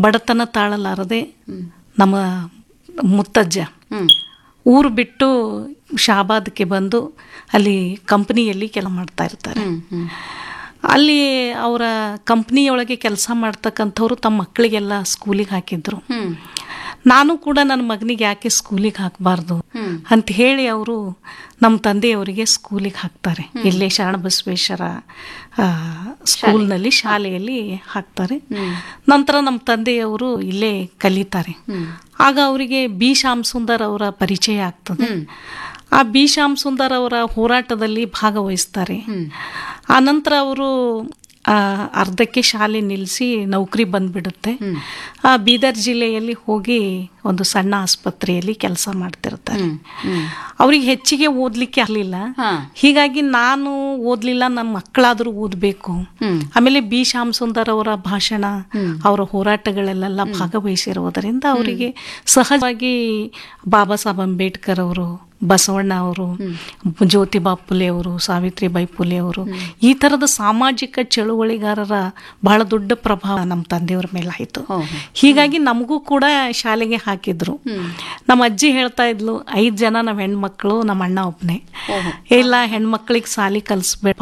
ಬಡತನ ತಾಳಲಾರದೆ ನಮ್ಮ ಮುತ್ತಜ್ಜ ಹ್ಮ್ ಊರು ಬಿಟ್ಟು ಶಾಬಾದ್ಗೆ ಬಂದು ಅಲ್ಲಿ ಕಂಪ್ನಿಯಲ್ಲಿ ಕೆಲಸ ಮಾಡ್ತಾ ಇರ್ತಾರೆ ಹ್ಮ್ ಹ್ಮ್ ಅಲ್ಲಿ ಅವರ ಕಂಪ್ನಿಯೊಳಗೆ ಕೆಲಸ ಮಾಡ್ತಕ್ಕಂಥವ್ರು ತಮ್ಮ ಮಕ್ಕಳಿಗೆಲ್ಲ ಸ್ಕೂಲಿಗೆ ಹಾಕಿದ್ರು ಹ್ಮ್ ನಾನು ಕೂಡ ನನ್ನ ಮಗನಿಗೆ ಯಾಕೆ ಸ್ಕೂಲಿಗೆ ಹಾಕಬಾರ್ದು ಹ್ಮ್ ಅಂತ ಹೇಳಿ ಅವರು ನಮ್ಮ ತಂದೆಯವರಿಗೆ ಸ್ಕೂಲಿಗೆ ಹಾಕ್ತಾರೆ ಇಲ್ಲೇ ಶರಣಬಸವೇಶ್ವರ ಆ, ಸ್ಕೂಲ್ನಲ್ಲಿ ಶಾಲೆಯಲ್ಲಿ ಹಾಕ್ತಾರೆ ನಂತರ ನಮ್ಮ ತಂದೆಯವರು ಇಲ್ಲೇ ಕಲಿತಾರೆ ಹ್ಮ್ ಆಗ ಅವರಿಗೆ ಬಿ ಶ್ಯಾಮ್ ಸುಂದರ್ ಅವರ ಪರಿಚಯ ಆಗ್ತದೆ ಆ ಬಿ ಶ್ಯಾಮ್ ಸುಂದರ್ ಅವರ ಹೋರಾಟದಲ್ಲಿ ಭಾಗವಹಿಸ್ತಾರೆ ಆ ನಂತರ ಅವರು ಆ, ಅರ್ಧಕ್ಕೆ ಶಾಲೆ ನಿಲ್ಲಿಸಿ ನೌಕರಿ ಬಂದ್ಬಿಡುತ್ತೆ ಆ ಬೀದರ್ ಜಿಲ್ಲೆಯಲ್ಲಿ ಹೋಗಿ ಒಂದು ಸಣ್ಣ ಆಸ್ಪತ್ರೆಯಲ್ಲಿ ಕೆಲಸ ಮಾಡ್ತಿರ್ತಾರೆ ಹ್ಮ್ ಹ್ಮ್ ಅವ್ರಿಗೆ ಹೆಚ್ಚಿಗೆ ಓದ್ಲಿಕ್ಕೆ ಆಗಲಿಲ್ಲ ಹಾ ಹೀಗಾಗಿ ನಾನು ಓದ್ಲಿಲ್ಲ ನಮ್ಮ ಮಕ್ಕಳಾದ್ರೂ ಓದಬೇಕು ಹ್ಮ್ ಆಮೇಲೆ ಬಿ ಶ್ಯಾಮ್ ಸುಂದರ್ ಅವರ ಭಾಷಣ ಅವರ ಹೋರಾಟಗಳಲ್ಲೆಲ್ಲ ಭಾಗವಹಿಸಿರುವುದರಿಂದ ಅವರಿಗೆ ಸಹಜವಾಗಿ ಬಾಬಾ ಸಾಹೇಬ್ ಅಂಬೇಡ್ಕರ್ ಅವರು ಬಸವಣ್ಣ ಅವರು ಜ್ಯೋತಿಬಾ ಫುಲೆ ಅವರು ಸಾವಿತ್ರಿಬಾಯಿ ಫುಲೆ ಅವರು ಈ ಥರದ ಸಾಮಾಜಿಕ ಚಳುವಳಿಗಾರರ ಬಹಳ ದೊಡ್ಡ ಪ್ರಭಾವ ನಮ್ಮ ತಂದೆಯವ್ರ ಮೇಲೆ ಆಯಿತು ಹೋ ಹೀಗಾಗಿ ನಮಗೂ ಕೂಡ ಶಾಲೆಗೆ ಹಾಕಿದ್ರು ನಮ್ಮ ಅಜ್ಜಿ ಹೇಳ್ತಾ ಇದ್ಲು ಐದು ಜನ ನಮ್ಮ ಹೆಣ್ಮಕ್ಳು ನಮ್ಮ ಅಣ್ಣ ಒಬ್ಬನೇ ಓಹೋ. ಇಲ್ಲ ಹೆಣ್ಮಕ್ಳಿಗೆ ಸಾಲಿ ಕಲಿಸ್ಬೇಡ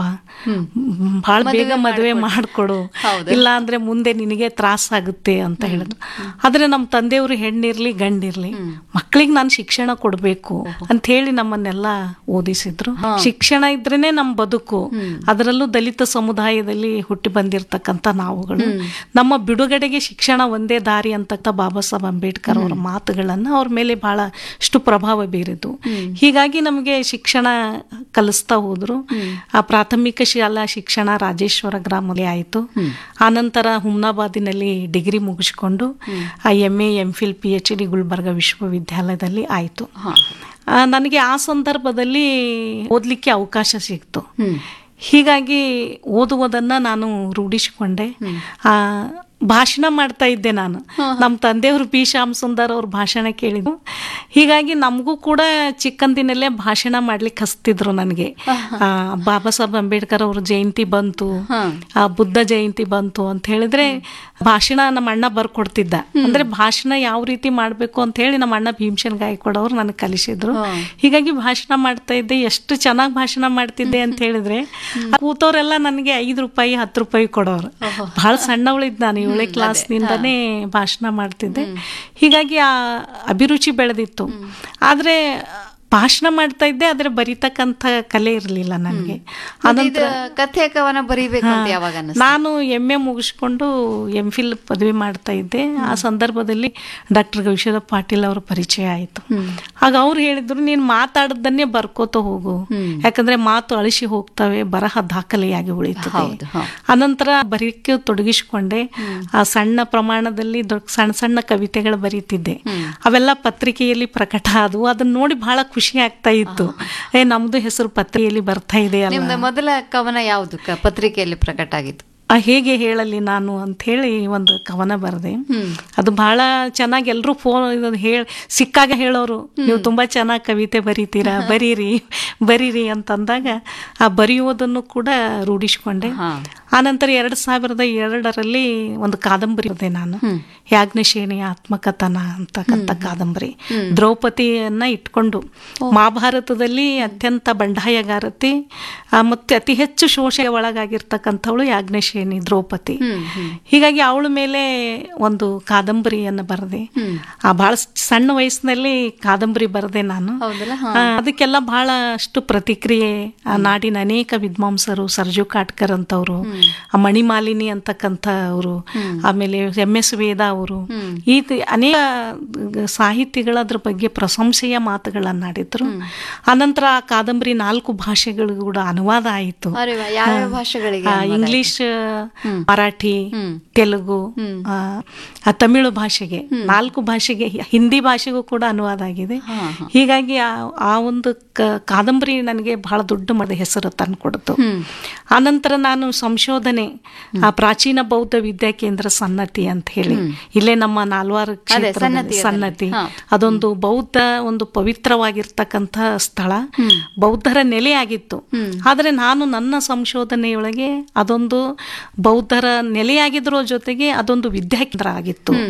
ಭಾಳ ಬೇಗ ಮದುವೆ ಮಾಡಿಕೊಡು ಹೌದು. ಇಲ್ಲ ಅಂದ್ರೆ ಮುಂದೆ ನಿನಗೆ ತ್ರಾಸ ಆಗುತ್ತೆ ಅಂತ ಹೇಳಿದ್ರು ಆದ್ರೆ ನಮ್ಮ ತಂದೆಯವರು ಹೆಣ್ಣಿರ್ಲಿ ಗಂಡಿರ್ಲಿ ಮಕ್ಕಳಿಗೆ ನಾನು ಶಿಕ್ಷಣ ಕೊಡಬೇಕು ಅಂತ ಹೇಳಿ ನಮ್ಮನ್ನೆಲ್ಲ ಓದಿಸಿದ್ರು ಶಿಕ್ಷಣ ಇದ್ರೇನೆ ನಮ್ಮ ಬದುಕು ಅದರಲ್ಲೂ ದಲಿತ ಸಮುದಾಯದಲ್ಲಿ ಹುಟ್ಟಿ ಬಂದಿರತಕ್ಕಂತ ನಾವುಗಳು ನಮ್ಮ ಬಿಡುಗಡೆಗೆ ಶಿಕ್ಷಣ ಒಂದೇ ದಾರಿ ಅಂತ ಬಾಬಾ ಸಾಹೇಬ್ ಅಂಬೇಡ್ಕರ್ ಅವರ ಮಾತುಗಳನ್ನ ಅವ್ರ ಮೇಲೆ ಬಹಳಷ್ಟು ಪ್ರಭಾವ ಬೀರಿದ್ದು ಹೀಗಾಗಿ ನಮಗೆ ಶಿಕ್ಷಣ ಕಲಿಸ್ತಾ ಹೋದ್ರು ಆ ಪ್ರಾಥಮಿಕ ಶಾಲಾ ಶಿಕ್ಷಣ ರಾಜೇಶ್ವರ ಗ್ರಾಮದಲ್ಲಿ ಆಯಿತು ಆನಂತರ ಹುಮ್ನಾಬಾದಿನಲ್ಲಿ ಡಿಗ್ರಿ ಮುಗಿಸ್ಕೊಂಡು ಆ M A M Phil P H D Gulbarga ವಿಶ್ವವಿದ್ಯಾಲಯದಲ್ಲಿ ಆಯಿತು ಹಾ ಆ, ನನಗೆ ಆ ಸಂದರ್ಭದಲ್ಲಿ ಓದಲಿಕ್ಕೆ ಅವಕಾಶ ಸಿಕ್ತು ಹ್ಮ್ ಹೀಗಾಗಿ ಓದುವುದನ್ನ ನಾನು ರೂಢಿಸಿಕೊಂಡೆ ಆ ಭಾಷಣ ಮಾಡ್ತಾ ಇದ್ದೆ ನಾನು ನಮ್ಮ ತಂದೆಯವರು ಪಿ ಶ್ಯಾಮ್ ಸುಂದರ್ ಅವ್ರ ಭಾಷಣ ಕೇಳಿದ್ರು ಹೀಗಾಗಿ ನಮಗೂ ಕೂಡ ಚಿಕ್ಕಂದಿನಲ್ಲೇ ಭಾಷಣ ಮಾಡ್ಲಿಕ್ಕೆ ಹಸ್ತಿದ್ರು ನನಗೆ ಆ, ಬಾಬಾ ಸಾಹೇಬ್ ಅಂಬೇಡ್ಕರ್ ಅವ್ರ ಜಯಂತಿ ಬಂತು ಆ ಬುದ್ಧ ಜಯಂತಿ ಬಂತು ಅಂತ ಹೇಳಿದ್ರೆ ಭಾಷಣ ನಮ್ಮ ಅಣ್ಣ ಬರ್ಕೊಡ್ತಿದ್ದ ಅಂದ್ರೆ ಭಾಷಣ ಯಾವ ರೀತಿ ಮಾಡ್ಬೇಕು ಅಂತ ಹೇಳಿ ನಮ್ಮ ಅಣ್ಣ ಭೀಮಸೇನ್ ಗಾಯಕವಾಡ್ ಅವ್ರು ನನಗೆ ಕಲಿಸಿದ್ರು ಹೀಗಾಗಿ ಭಾಷಣ ಮಾಡ್ತಾ ಇದ್ದೆ ಎಷ್ಟು ಚೆನ್ನಾಗಿ ಭಾಷಣ ಮಾಡ್ತಿದ್ದೆ ಅಂತ ಹೇಳಿದ್ರೆ ಕೂತವ್ರೆಲ್ಲ ನನಗೆ ಐದು ರೂಪಾಯಿ ಹತ್ತು ರೂಪಾಯಿ ಕೊಡೋರು ಬಹಳ ಸಣ್ಣವಳಿದ್ ನಾನು ಏಳನೇ ಕ್ಲಾಸ್ನಿಂದನೇ ಭಾಷಣ ಮಾಡ್ತಿದ್ದೆ ಹೀಗಾಗಿ ಆ ಅಭಿರುಚಿ ಬೆಳೆದಿತ್ತು ಆದ್ರೆ ಭಾಷಣ ಮಾಡ್ತಾ ಇದ್ದೆ ಆದ್ರೆ ಬರಿತಕ್ಕಂಥ ಕಲೆ ಇರಲಿಲ್ಲ ನನಗೆ ಇದು ಕಥೆ ಕವನ ಬರೀಬೇಕು ಅಂತ ಯಾವಾಗ ಅನ್ನಿಸ್ತು? ನಾನು ಎಮ್ ಎ ಮುಗಿಸ್ಕೊಂಡು ಎಂ ಫಿಲ್ ಪದವಿ ಮಾಡ್ತಾ ಇದ್ದೆ ಆ ಸಂದರ್ಭದಲ್ಲಿ ಡಾಕ್ಟರ್ ಗವಿಶ್ವರ ಪಾಟೀಲ್ ಅವರ ಪರಿಚಯ ಆಯಿತು ಆಗ ಅವ್ರು ಹೇಳಿದ್ರು ನೀನು ಮಾತಾಡದನ್ನೇ ಬರ್ಕೋತ ಹೋಗು ಯಾಕಂದ್ರೆ ಮಾತು ಅಳಿಸಿ ಹೋಗ್ತವೆ ಬರಹ ದಾಖಲೆಯಾಗಿ ಉಳಿತದೆ ಹೌದು, ಹೌದು. ಅನಂತರ ಬರೀಕ್ಕೆ ತೊಡಗಿಸ್ಕೊಂಡೆ ಆ ಸಣ್ಣ ಪ್ರಮಾಣದಲ್ಲಿ ದೊಡ್ಡ ಸಣ್ಣ ಸಣ್ಣ ಕವಿತೆಗಳು ಬರೀತಿದ್ದೆ ಅವೆಲ್ಲ ಪತ್ರಿಕೆಯಲ್ಲಿ ಪ್ರಕಟ ಆದವು ಅದನ್ನ ನೋಡಿ ಬಹಳ ಖುಷಿ ಆಗ್ತಾ ಇತ್ತು ಏ ನಮ್ದು ಹೆಸರು ಪತ್ರಿಕೆಯಲ್ಲಿ ಬರ್ತಾ ಇದೆ ಅಲ್ಲ ನಿಮ್ದು ಮೊದಲ ಕವನ ಯಾವುದು ಕ- ಪತ್ರಿಕೆಯಲ್ಲಿ ಪ್ರಕಟ ಆಗಿತ್ತು ಆ ಹೇಗೆ ಹೇಳಲಿ ನಾನು ಅಂತ ಹೇಳಿ ಒಂದು ಕವನ ಬರೆದೆ ಅದು ಬಹಳ ಚೆನ್ನಾಗಿ ಎಲ್ಲರೂ ಫೋನ್ ಇದನ್ನ ಹೇಳಿ ಸಿಕ್ಕಾಗ ಹೇಳೋರು ನೀವು ತುಂಬಾ ಚೆನ್ನಾಗಿ ಕವಿತೆ ಬರೀತೀರಾ ಬರೀರಿ ಬರೀರಿ ಅಂತಂದಾಗ ಆ ಬರೆಯುವುದನ್ನು ಕೂಡ ರೂಢಿಸ್ಕೊಂಡೆ ಹಾ. ಆನಂತರ ಎರಡ್ ಸಾವಿರದ ಎರಡರಲ್ಲಿ ಒಂದು ಕಾದಂಬರಿ ಬರೆದೆ ನಾನು ಯಾಜ್ಞಶೇಣಿಯ ಆತ್ಮಕಥನ ಅಂತಕ್ಕಂಥ ಕಾದಂಬರಿ ದ್ರೌಪದಿಯನ್ನ ಇಟ್ಕೊಂಡು ಮಹಾಭಾರತದಲ್ಲಿ ಅತ್ಯಂತ ಬಂಡಾಯಗಾರತಿ ಆ, ಮತ್ತೆ ಅತಿ ಹೆಚ್ಚು ಶೋಷೆ ಒಳಗಾಗಿರ್ತಕ್ಕಂಥವಳು ಯಾಜ್ಞಶೇಣಿ ದ್ರೌಪದಿ ಹೀಗಾಗಿ ಅವಳ ಮೇಲೆ ಒಂದು ಕಾದಂಬರಿಯನ್ನು ಬರೆದೆ ಆ ಬಹಳ ಸಣ್ಣ ವಯಸ್ಸಿನಲ್ಲಿ ಕಾದಂಬರಿ ಬರೆದೆ ನಾನು ಹೌದಲ್ಲ ಆ, ಅದಕ್ಕೆಲ್ಲ ಬಹಳಷ್ಟು ಪ್ರತಿಕ್ರಿಯೆ ಆ ನಾಡಿನ ಅನೇಕ ವಿದ್ವಾಂಸರು ಸರ್ಜು ಕಾಟ್ಕರ್ ಅಂತವರು ಆ ಮಣಿಮಾಲಿನಿ ಅಂತಕ್ಕಂಥ ಅವರು ಆಮೇಲೆ ಎಂ ಎಸ್ ವೇದ ಅವರು ಈ ತಿ- ಅನೇಕ ಸಾಹಿತಿಗಳ ಅದ್ರ ಬಗ್ಗೆ ಪ್ರಶಂಸೆಯ ಮಾತುಗಳನ್ನಾಡಿದ್ರು ಅನಂತರ ಆ ಕಾದಂಬರಿ ನಾಲ್ಕು ಭಾಷೆಗಳಿಗೂ ಕೂಡ ಅನುವಾದ ಆಯಿತು ಅರೆ ವಾ, ಯಾವ್ಯಾವ ಭಾಷೆಗಳಿಗೆ ಆ, ಇಂಗ್ಲಿಷ್ ಮರಾಠಿ ತೆಲುಗು ಆ, ಆ, ತಮಿಳು ಭಾಷೆಗೆ ನಾಲ್ಕು ಭಾಷೆಗೆ ಹಿಂದಿ ಭಾಷೆಗೂ ಕೂಡ ಅನುವಾದ ಆಗಿದೆ ಹೀಗಾಗಿ ಆ- ಆ ಒಂದು ಕ- ಕಾದಂಬರಿ ನನಗೆ ಬಹಳ ದೊಡ್ಡ ಮದ ಹೆಸರು ತಂದುಕೊಡ್ತು ಆನಂತರ ನಾನು ಸಂಶೋಧನೆ ಆ ಪ್ರಾಚೀನ ಬೌದ್ಧ ವಿದ್ಯಾ ಕೇಂದ್ರ ಸನ್ನತಿ ಅಂತ ಹೇಳಿ ಇಲ್ಲೇ ನಮ್ಮ ನಾಲ್ವಾರು ಕ್ಷೇತ್ರದಲ್ಲಿ ಸನ್ನತಿಯಲ್ಲಿ. ಸನ್ನತಿ ಹಾ. ಅದೊಂದು ಬೌದ್ಧ ಒಂದು ಪವಿತ್ರವಾಗಿರ್ತಕ್ಕಂಥ ಸ್ಥಳ ಬೌದ್ಧರ ನೆಲೆಯಾಗಿತ್ತು ಆದರೆ ನಾನು ನನ್ನ ಸಂಶೋಧನೆಯೊಳಗೆ ಅದೊಂದು ಬೌದ್ಧರ ನೆಲೆಯಾಗಿದ್ರ ಜೊತೆಗೆ ಅದೊಂದು ವಿದ್ಯಾಕೇಂದ್ರ ಆಗಿತ್ತು